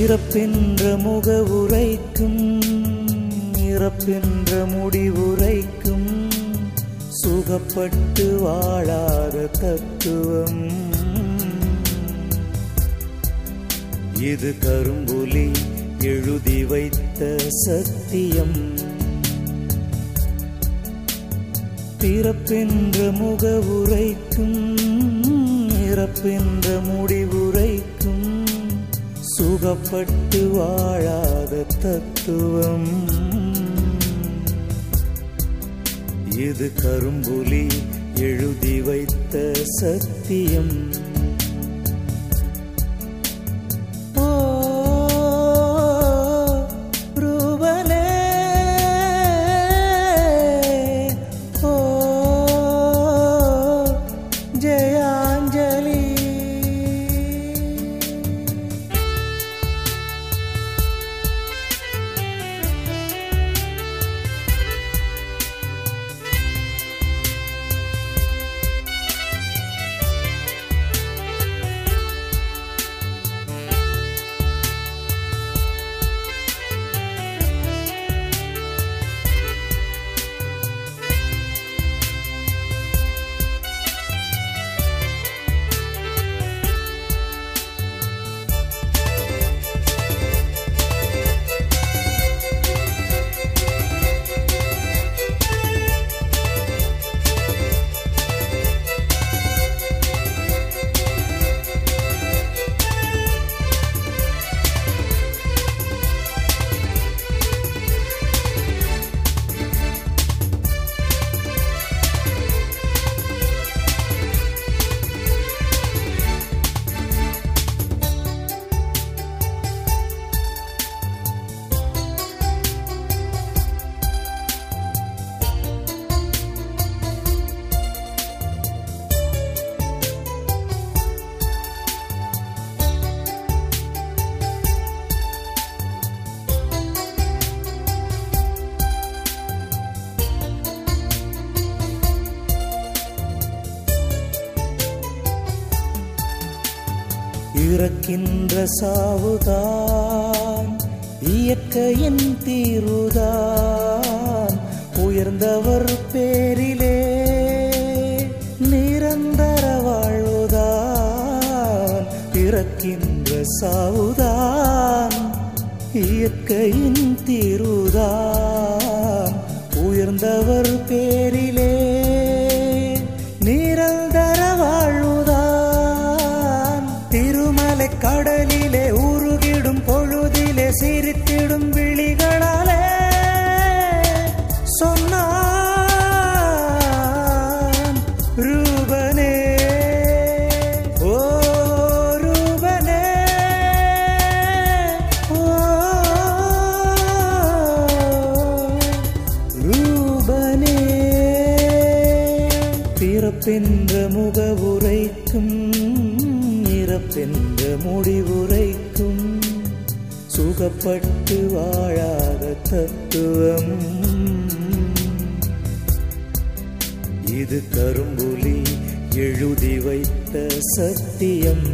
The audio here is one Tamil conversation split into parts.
பிறப்பென்ற முகவுரைக்கும் இறப்பென்ற முடிவுரைக்கும் சுகப்பட்டு வாழாத தத்துவம் இது கரும்புலி எழுதி வைத்த சத்தியம் பிறப்பென்ற முகவுரைக்கும் இறப்பென்ற முடிவுரைக்கும் சுகப்பட்டு வாழாத தத்துவம் இது கரும்புலி எழுதி வைத்த சத்தியம் ஓ ரூபனே ஓ ஜெயாஞ்சலி இறக்கின்ற சாவுதான் இயற்கையின் தீருதான் உயர்ந்தவர் பேரிலே நிரந்தர வாழ்வுதான் இறக்கின்ற சாவுதான் இயற்கையின் தீருதான் உயர்ந்தவர் பேரிலே நிரந்தர வாழ்வுதான் திருமலை கடலிலே உருகிடும் பொழுதிலே சிரித்திடும் விழிகளாலே சொன்னான் ரூபனே ஓ ரூபனே ஓ ரூபனே பிறப்பென்ற முகவுரைக்கும் இறப்பென்ற முடிவுரைக்கும் சுகப்பட்டு வாழாத தத்துவம் இது கரும்புலி எழுதி வைத்த சத்தியம்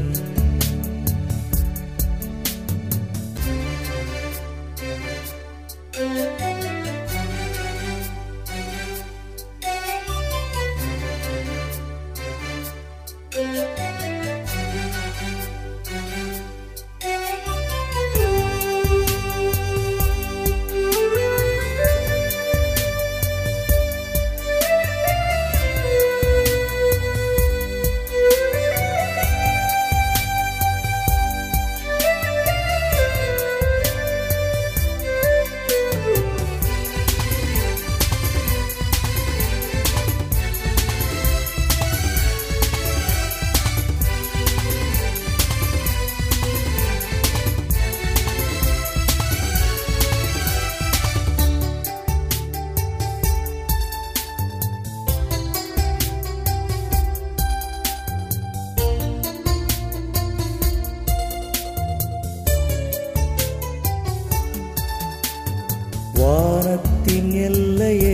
வானத்தின் எல்லையை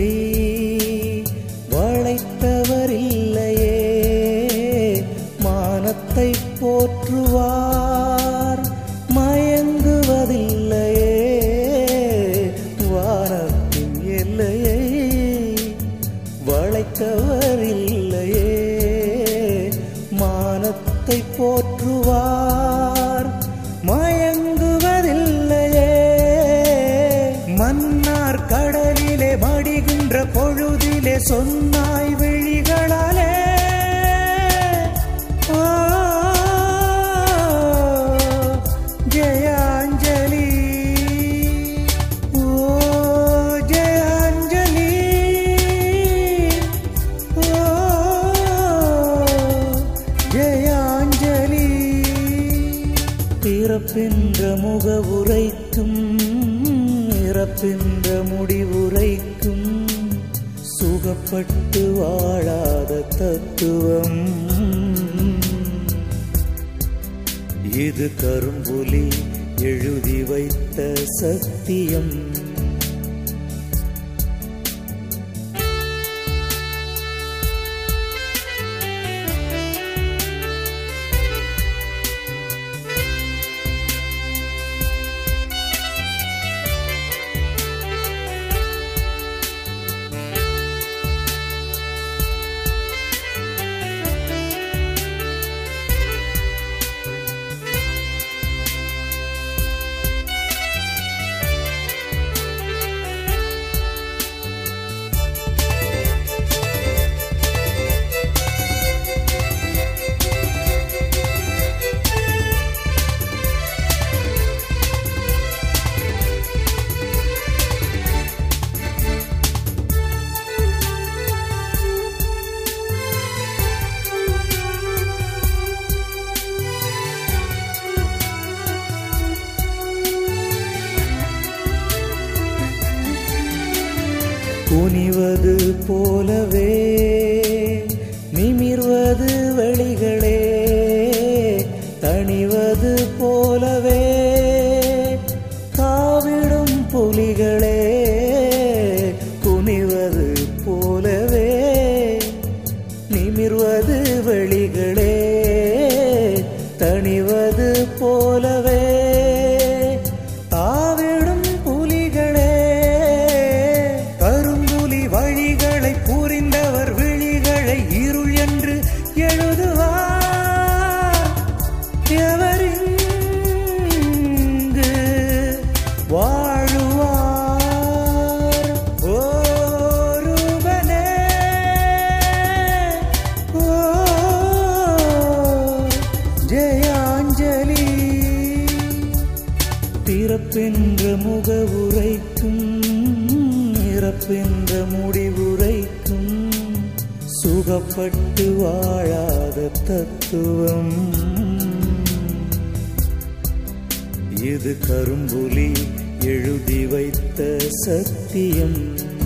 வளைத்தவர் இல்லையே மானத்தை போற்றுவார் மயங்குவதில்லையே சொன்னாய் விழிகளாலே ஓ, ஜெயாஞ்சலி ஓ ஜெயாஞ்சலி ஓ ஜெயாஞ்சலி பிறப்பென்ற முகவுரைக்கும் இறப்பென்ற முடிவுரைக்கும் சுகப்பட்டு வாழாத தத்துவம் இது கரும்புலி எழுதி வைத்த சத்தியம் குனிவது போலவே நிமிர்வது வழிகளே தணிவது போலவே காவிடும் புலிகளே குனிவது போலவே நிமிர்வது வழிகளே தணிவது போலவே தாவிடும் புலிகளே கரும்புலி வழிகளை புரிந்தவர் விழிகளை இருள் என்று எழுதுவார் எவரிங்கு வாழுவார் ஒருவனே ஓ ஜெயாஞ்சலி பிறப்பென்ற முகவுரைக்கும் இறப்பென்ற முடிவுரைக்கும் சுகப்பட்டு வாழாத தத்துவம் இது கரும்புலி எழுதி வைத்த சத்தியம்